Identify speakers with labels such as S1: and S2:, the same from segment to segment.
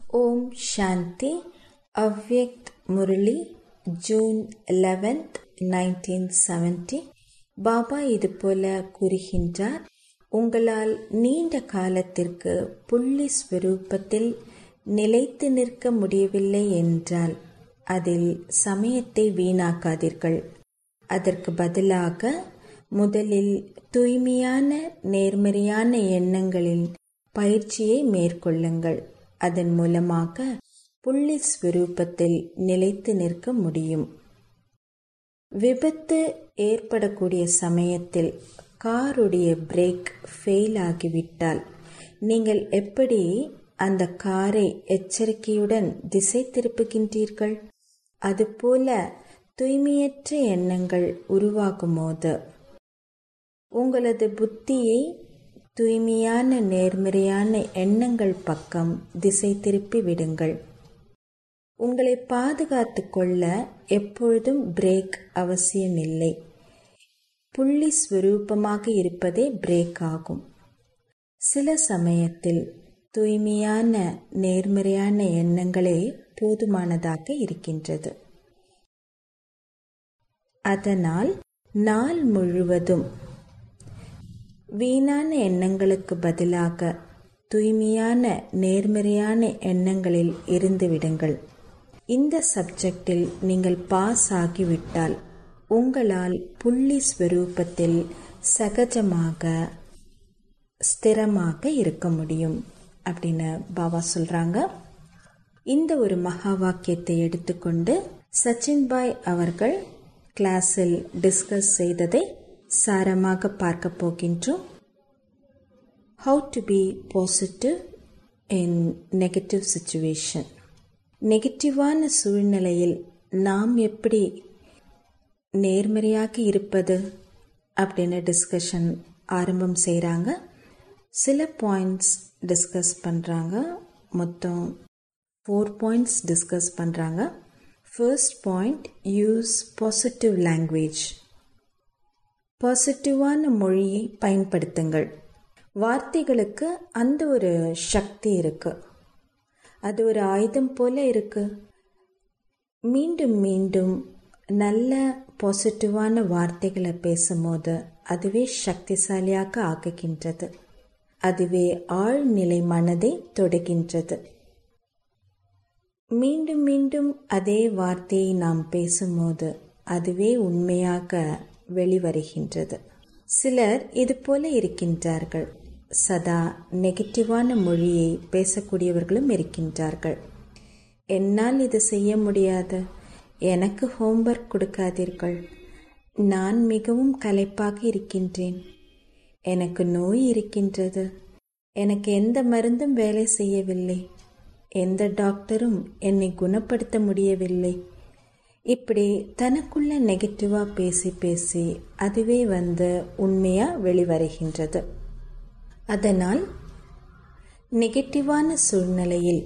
S1: ஓம் Shanti Avyakt Murli June eleventh nineteen seventy Baba இதுபோல கூறுகின்றார் உங்களால் நீண்ட காலத்திற்கு புள்ளி ஸ்வரூபத்தில் நிலைத்து நிற்க முடியவில்லை என்றால் அதில் சமயத்தை வீணாக்காதீர்கள் அதற்கு பதிலாக முதலில் தூய்மையான நேர்மறையான எண்ணங்களில் பயிற்சியை மேற்கொள்ளுங்கள் அதன் மூலமாக புள்ளி ஸ்வரூபத்தில் நிலைத்து நிற்க முடியும் விபத்து ஏற்படக்கூடிய சமயத்தில் காருடைய பிரேக் ஃபெயில் ஆகிவிட்டால் நீங்கள் எப்படி அந்த காரை எச்சரிக்கையுடன் திசை திருப்புகின்றீர்கள் அதுபோல தூய்மையற்ற எண்ணங்கள் உருவாகும் போது உங்களது புத்தியை தூய்மையான நேர்மறையான எண்ணங்கள் பக்கம் திசை திருப்பி விடுங்கள் உங்களை பாதுகாத்து கொள்ள எப்பொழுதும் பிரேக் அவசியமில்லை புள்ளி ஸ்வரூபமாக இருப்பதே பிரேக் ஆகும் சில சமயத்தில் தூய்மையான நேர்மறையான எண்ணங்களே போதுமானதாக இருக்கின்றது அதனால் நாள் முழுவதும் வீணான எண்ணங்களுக்கு பதிலாக தூய்மையான நேர்மறையான எண்ணங்களில் இருந்து விடுங்கள் இந்த சப்ஜெக்டில் நீங்கள் பாஸ் ஆகிவிட்டால் உங்களால் புள்ளி ஸ்வரூபத்தில் சகஜமாக ஸ்திரமாக இருக்க முடியும் அப்படின்னு பாபா சொல்றாங்க இந்த ஒரு மகா வாக்கியத்தை எடுத்துக்கொண்டு சச்சின் பாய் அவர்கள் கிளாஸில் டிஸ்கஸ் செய்ததை சாரமாக பார்க்க போகின்றோம் how to be positive in negative situation நெகட்டிவான சூழ்நிலையில் நாம் எப்படி நேர்மறையாக இருப்பது அப்படின்னு டிஸ்கஷன் ஆரம்பம் செய்கிறாங்க சில பாயிண்ட்ஸ் டிஸ்கஸ் பண்ணுறாங்க மொத்தம் ஃபோர் பாயிண்ட்ஸ் டிஸ்கஸ் பண்ணுறாங்க first point use positive language பாசிட்டிவான மொழியை பயன்படுத்துங்கள் வார்த்தைகளுக்கு அந்த ஒரு சக்தி இருக்கு அது ஒரு ஆயுதம் போல இருக்கு மீண்டும் மீண்டும் நல்ல பாசிட்டிவான வார்த்தைகளை பேசும்போது அதுவே சக்திசாலியாக ஆக்குகின்றது அதுவே ஆழ்நிலை மனதை தொடுகின்றது மீண்டும் மீண்டும் அதே வார்த்தையை நாம் பேசும்போது அதுவே உண்மையாக வெளிவருகின்றது சிலர் இது போல இருக்கின்றார்கள் சதா நெகட்டிவான மொழியை பேசக்கூடியவர்களும் இருக்கின்றார்கள் என்னால் இது செய்ய முடியாது எனக்கு ஹோம்ஒர்க் கொடுக்காதீர்கள் நான் மிகவும் களைப்பாக இருக்கின்றேன் எனக்கு நோய் இருக்கின்றது எனக்கு எந்த மருந்தும் வேலை செய்யவில்லை எந்த டாக்டரும் என்னை குணப்படுத்த முடியவில்லை இப்படி தனக்குள்ள நெகட்டிவா பேசி பேசி அதுவே வந்து உண்மையா வெளிவருகின்றது அதனால் நெகட்டிவான சூழ்நிலையில்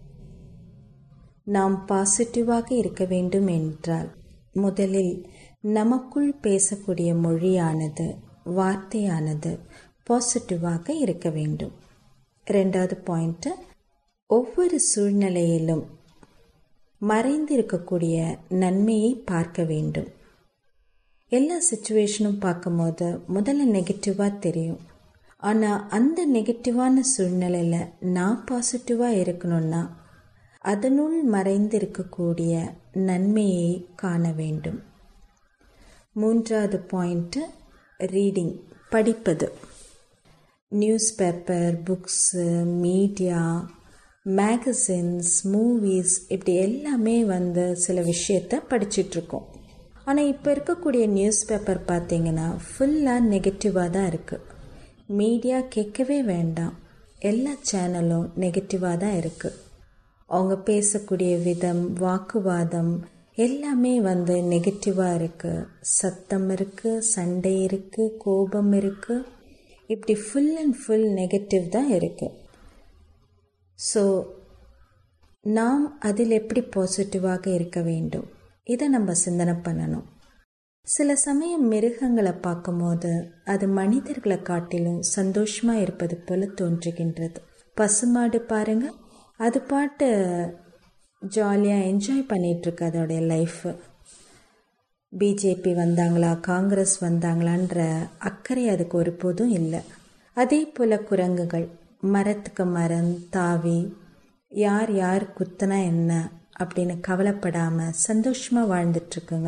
S1: நாம் பாசிட்டிவாக இருக்க வேண்டும் என்றால் முதலில் நமக்குள் பேசக்கூடிய மொழியானது வார்த்தையானது பாசிட்டிவாக இருக்க வேண்டும் ரெண்டாவது பாயிண்ட் ஒவ்வொரு சூழ்நிலையிலும் மறைந்திருக்கக்கூடிய நன்மையை பார்க்க வேண்டும் எல்லா சுச்சுவேஷனும் பார்க்கும்போது முதல்ல நெகட்டிவாக தெரியும் ஆனால் அந்த நெகட்டிவான சூழ்நிலையில் நான் பாசிட்டிவாக இருக்கணும்னா அதனுள் மறைந்து இருக்கக்கூடிய நன்மையை காண வேண்டும் மூன்றாவது பாயிண்ட்டு ரீடிங் படிப்பது news paper books media magazines movies இப்படி எல்லாமே வந்து சில விஷயத்த படிச்சிட்ருக்கோம் ஆனால் இப்போ இருக்கக்கூடிய நியூஸ் பேப்பர் பார்த்தீங்கன்னா ஃபுல்லாக நெகட்டிவாக தான் இருக்குது மீடியா கேட்கவே வேண்டாம் எல்லா சேனலும் நெகட்டிவாக தான் இருக்குது அவங்க பேசக்கூடிய விதம் வாக்குவாதம் எல்லாமே வந்து நெகட்டிவாக இருக்குது சத்தம் இருக்குது சண்டை இருக்குது கோபம் இருக்குது இப்படி ஃபுல் அண்ட் ஃபுல் நெகட்டிவ் தான் இருக்குது ஸோ நாம் அதில் எப்படி பாசிட்டிவாக இருக்க வேண்டும் இதை நம்ம சிந்தனை பண்ணணும் சில சமயம் மிருகங்களை பார்க்கும்போது அது மனிதர்களை காட்டிலும் சந்தோஷமாக இருப்பது போல தோன்றுகின்றது பசுமாடு பாருங்க அது பாட்டு ஜாலியாக என்ஜாய் பண்ணிகிட்ருக்கு அதோடைய லைஃபு பிஜேபி வந்தாங்களா காங்கிரஸ் வந்தாங்களான்ற அக்கறை அதுக்கு ஒருபோதும் இல்லை அதே போல் குரங்குகள் மரத்துக்கு மரம் தாவி யார் யார் குத்துனா என்ன அப்படின்னு கவலைப்படாமல் சந்தோஷமாக வாழ்ந்துட்டுருக்குங்க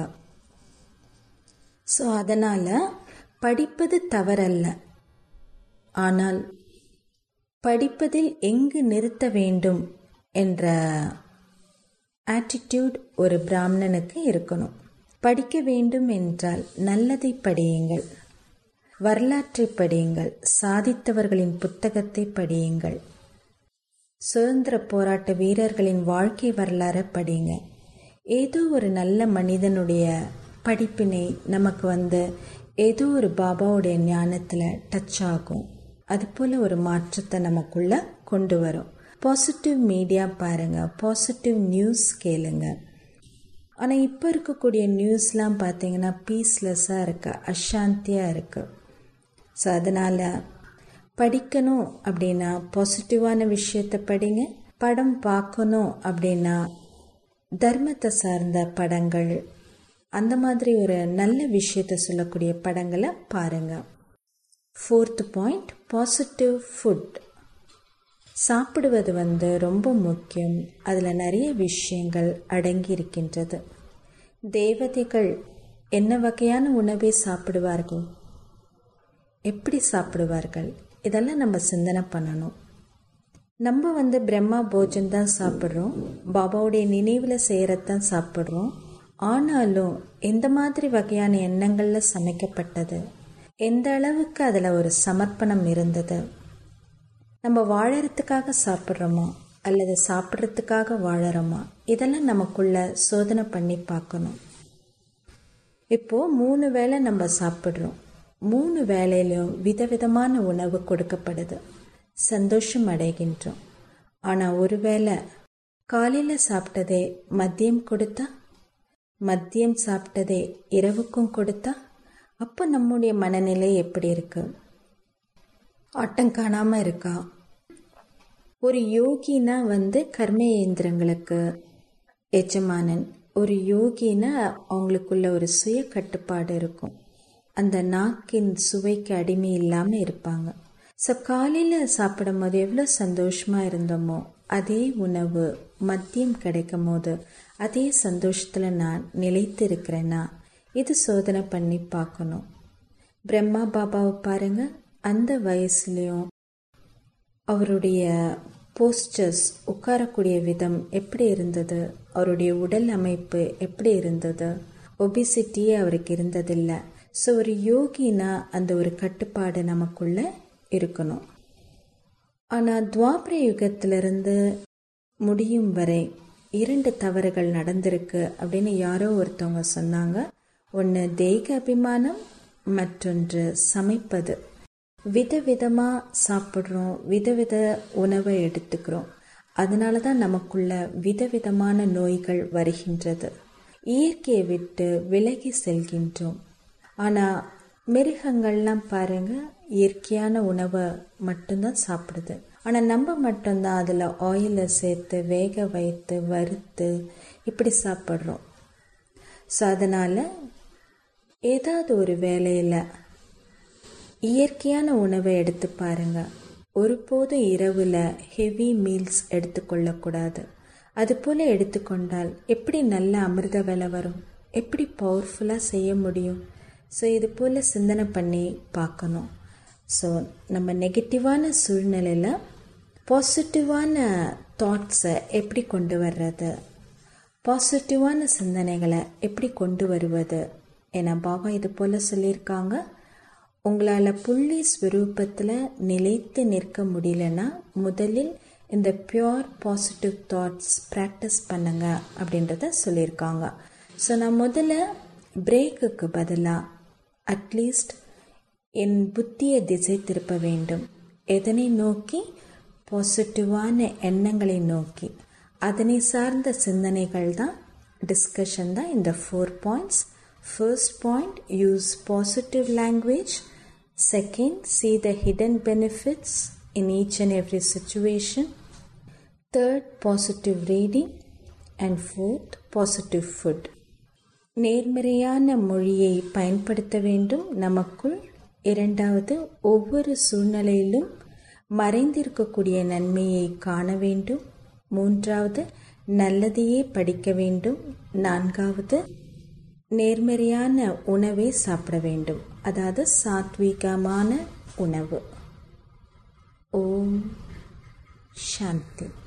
S1: ஸோ அதனால் படிப்பது தவறல்ல ஆனால் படிப்பதில் எங்கு நிறுத்த வேண்டும் என்ற ஆட்டிடியூட் ஒரு பிராமணனுக்கு இருக்கணும் படிக்க வேண்டும் என்றால் நல்லதை படியுங்கள் வரலாற்றை படியுங்கள் சாதித்தவர்களின் புத்தகத்தை படியுங்கள் சுதந்திர போராட்ட வீரர்களின் வாழ்க்கை வரலாறை படிங்க ஏதோ ஒரு நல்ல மனிதனுடைய படிப்பினை நமக்கு வந்து ஏதோ ஒரு பாபாவுடைய ஞானத்தில் டச் ஆகும் அது போல் ஒரு மாற்றத்தை நமக்குள்ள கொண்டு வரும் பாசிட்டிவ் மீடியா பாருங்க பாசிட்டிவ் நியூஸ் கேளுங்க ஆனால் இப்போ இருக்கக்கூடிய நியூஸ்லாம் பார்த்தீங்கன்னா பீஸ்லெஸ்ஸாக இருக்கு அசாந்தியாக இருக்குது ஸோ அதனால் படிக்கணும் அப்படின்னா பாசிட்டிவான விஷயத்தை படிங்க படம் பார்க்கணும் அப்படின்னா தர்மத்தை சார்ந்த படங்கள் அந்த மாதிரி ஒரு நல்ல விஷயத்தை சொல்லக்கூடிய படங்களை பாருங்கள் ஃபோர்த் பாயிண்ட் பாசிட்டிவ் ஃபுட் சாப்பிடுவது வந்து ரொம்ப முக்கியம் அதில் நிறைய விஷயங்கள் அடங்கி இருக்கின்றது தேவதைகள் என்ன வகையான உணவை சாப்பிடுவார்கள் எப்படி சாப்பிடுவார்கள் இதெல்லாம் நம்ம சிந்தனை பண்ணணும் நம்ம வந்து பிரம்மா போஜன் தான் சாப்பிட்றோம் பாபாவுடைய நினைவில் செய்கிறதான் சாப்பிட்றோம் ஆனாலும் எந்த மாதிரி வகையான எண்ணங்களில் சமைக்கப்பட்டது எந்த அளவுக்கு அதில் ஒரு சமர்ப்பணம் இருந்தது நம்ம வாழறதுக்காக சாப்பிட்றோமா அல்லது சாப்பிட்றதுக்காக வாழறோமா இதெல்லாம் நமக்குள்ள சோதனை பண்ணி பார்க்கணும் இப்போது மூணு வேளை நம்ம சாப்பிட்றோம் மூணு வேலையிலும் விதவிதமான உணவு கொடுக்கப்படுது சந்தோஷம் அடைகின்றோம் ஆனால் ஒருவேளை காலையில் சாப்பிட்டதே மதியம் கொடுத்தா மதியம் சாப்பிட்டதே இரவுக்கும் கொடுத்தா அப்போ நம்முடைய மனநிலை எப்படி இருக்கு ஆட்டம் காணாமல் இருக்கா ஒரு யோகினா வந்து கர்மேந்திரங்களுக்கு எஜமானன் ஒரு யோகினா அவங்களுக்குள்ள ஒரு சுய கட்டுப்பாடு இருக்கும் அந்த நாக்கின் சுவைக்கு அடிமை இல்லாமல் இருப்பாங்க ஸோ காலையில் சாப்பிடும் போது எவ்வளோ சந்தோஷமாக இருந்தோமோ அதே உணவு மதியம் கிடைக்கும் போது அதே சந்தோஷத்தில் நான் நிலைத்து இருக்கிறேன்னா இது சோதனை பண்ணி பார்க்கணும் பிரம்மா பாபாவை பாருங்க அந்த வயசுலேயும் அவருடைய போஸ்டர்ஸ் உட்காரக்கூடிய விதம் எப்படி இருந்தது அவருடைய உடல் அமைப்பு எப்படி இருந்தது ஒபிசிட்டியே அவருக்கு இருந்ததில்லை ஸோ ஒரு யோகினா அந்த ஒரு கட்டுப்பாடு நமக்குள்ள இருக்கணும் ஆனால் துவாபர யுகத்திலிருந்து முடியும் வரை இரண்டு தவறுகள் நடந்திருக்கு அப்படின்னு யாரோ ஒருத்தவங்க சொன்னாங்க ஒன்று தெய்க அபிமானம் மற்றொன்று சமைப்பது விதவிதமாக சாப்பிட்றோம் விதவித உணவை எடுத்துக்கிறோம் அதனால தான் நமக்குள்ள விதவிதமான நோய்கள் வருகின்றது இயற்கையை விட்டு விலகி செல்கின்றோம் ஆனால் மிருகங்கள்லாம் பாருங்க இயற்கையான உணவை மட்டும்தான் சாப்பிடுது ஆனால் நம்ம மட்டும்தான் அதில் ஆயிலை சேர்த்து வேக வைத்து வறுத்து இப்படி சாப்பிட்றோம் ஸோ அதனால் ஏதாவது ஒரு வேலையில் இயற்கையான உணவை எடுத்து பாருங்க ஒருபோதும் இரவில் ஹெவி மீல்ஸ் எடுத்துக்கொள்ளக்கூடாது அதுபோல் எடுத்துக்கொண்டால் எப்படி நல்ல அமிர்த வேலை வரும் எப்படி பவர்ஃபுல்லாக செய்ய முடியும் ஸோ இது போல் சிந்தனை பண்ணி பார்க்கணும் ஸோ நம்ம நெகட்டிவான சூழ்நிலையில் பாசிட்டிவான தாட்ஸை எப்படி கொண்டு வர்றது பாசிட்டிவான சிந்தனைகளை எப்படி கொண்டு வருவது ஏன்னா பாபா இது போல் சொல்லியிருக்காங்க உங்களால் புள்ளி ஸ்வரூபத்தில் நிலைத்து நிற்க முடியலன்னா முதலில் இந்த பியோர் பாசிட்டிவ் தாட்ஸ் ப்ராக்டிஸ் பண்ணுங்க அப்படின்றத சொல்லியிருக்காங்க ஸோ நான் முதல்ல பிரேக்குக்கு பதிலாக அட்லீஸ்ட் என் புத்தியை திசை திருப்ப வேண்டும் எதனை நோக்கி பாசிட்டிவான எண்ணங்களை நோக்கி அதனை சார்ந்த சிந்தனைகள் தான் டிஸ்கஷன் தான் இந்த four points first point use positive language second see the hidden benefits in each and every situation third positive reading and fourth positive food நேர்மறையான மொழியை பயன்படுத்த வேண்டும் நமக்குள் இரண்டாவது ஒவ்வொரு சூழ்நிலையிலும் மறைந்திருக்கக்கூடிய நன்மையை காண வேண்டும் மூன்றாவது நல்லதையே படிக்க வேண்டும் நான்காவது நேர்மறையான உணவை சாப்பிட வேண்டும் அதாவது சாத்வீகமான உணவு ஓம் சாந்தி